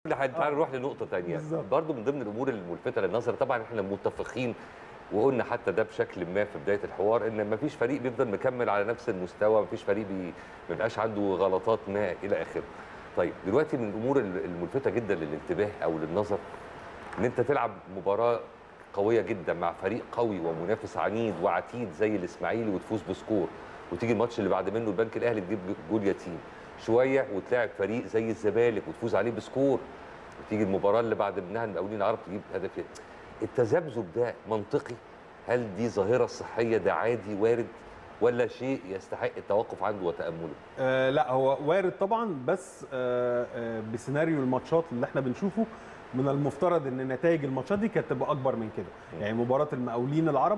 تعال نروح لنقطه ثانيه بالظبط. برضو من ضمن الامور الملفته للنظر طبعا احنا متفقين وقلنا حتى ده بشكل ما في بدايه الحوار ان ما فيش فريق بيفضل مكمل على نفس المستوى ما فيش فريق بي... ما بيبقاش عنده غلطات ما الى اخره طيب دلوقتي من الامور الملفته جدا للانتباه او للنظر ان انت تلعب مباراه قويه جدا مع فريق قوي ومنافس عنيد وعتيد زي الاسماعيلي وتفوز بسكور وتيجي الماتش اللي بعد منه البنك الاهلي تجيب جول يتيم شويه وتلاعب فريق زي الزمالك وتفوز عليه بسكور وتيجي المباراه اللي بعد منها المقاولين العرب تجيب هدف التذبذب ده منطقي هل دي ظاهره صحيه ده عادي وارد ولا شيء يستحق التوقف عنده وتامله آه لا هو وارد طبعا بس آه آه بسيناريو الماتشات اللي احنا بنشوفه من المفترض ان نتائج الماتشات دي كانت تبقى اكبر من كده يعني مباراه المقاولين العرب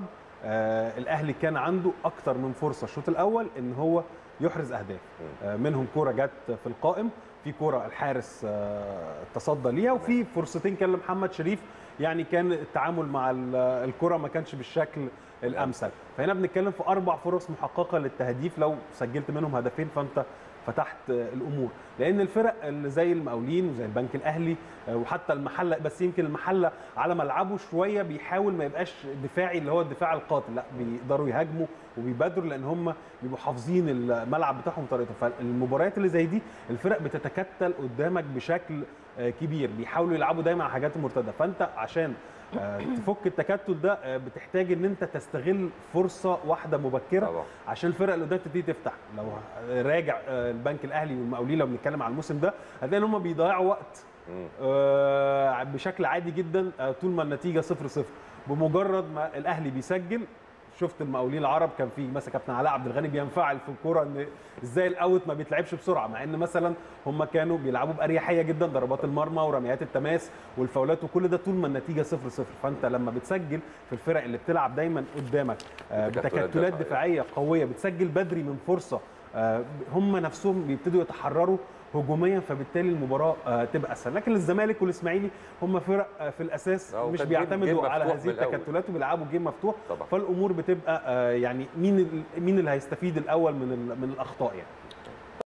آه الاهلي كان عنده اكتر من فرصه الشوط الاول ان هو يحرز اهداف آه منهم كوره جت في القائم في كوره الحارس آه تصدى ليها وفي فرصتين كان لمحمد شريف يعني كان التعامل مع ال- الكره ما كانش بالشكل الامثل فهنا بنتكلم في اربع فرص محققه للتهديف لو سجلت منهم هدفين فانت فتحت الامور لان الفرق اللي زي المقاولين وزي البنك الاهلي آه، وحتى المحله بس يمكن المحله على ملعبه شويه بيحاول ما يبقاش دفاعي اللي هو الدفاع القاتل لا بيقدروا يهاجموا وبيبادروا لان هم بيبقوا حافظين الملعب بتاعهم طريقته فالمباريات اللي زي دي الفرق بتتكتل قدامك بشكل آه، كبير بيحاولوا يلعبوا دايما على حاجات مرتده فانت عشان آه، تفك التكتل ده آه، بتحتاج ان انت تستغل فرصه واحده مبكره طبعا عشان الفرق اللي قدام تبتدي تفتح لو راجع آه، البنك الاهلي والمقاولين لو بنتكلم على الموسم ده هتلاقي ان هم بيضيعوا وقت مم. آه، بشكل عادي جدا آه، طول ما النتيجه 0 0 بمجرد ما الاهلي بيسجل شفت المقاولين العرب كان في مثلا كابتن علاء عبد الغني بينفعل في الكوره ان ازاي الاوت ما بيتلعبش بسرعه مع ان مثلا هم كانوا بيلعبوا باريحيه جدا ضربات المرمى ورميات التماس والفاولات وكل ده طول ما النتيجه 0 0 فانت لما بتسجل في الفرق اللي بتلعب دايما قدامك آه، تكتلات بتكتلات دفاعية. دفاعيه قويه بتسجل بدري من فرصه آه، هم نفسهم بيبتدوا يتحرروا هجوميا فبالتالي المباراه آه، تبقى اسهل لكن الزمالك والاسماعيلي هم فرق آه، في الاساس آه، مش وكان جيم- جيم بيعتمدوا على مفتوح هذه من الأول. التكتلات وبيلعبوا جيم مفتوح طبعا فالامور بتبقى آه، يعني مين ال- مين اللي هيستفيد الاول من ال- من الاخطاء يعني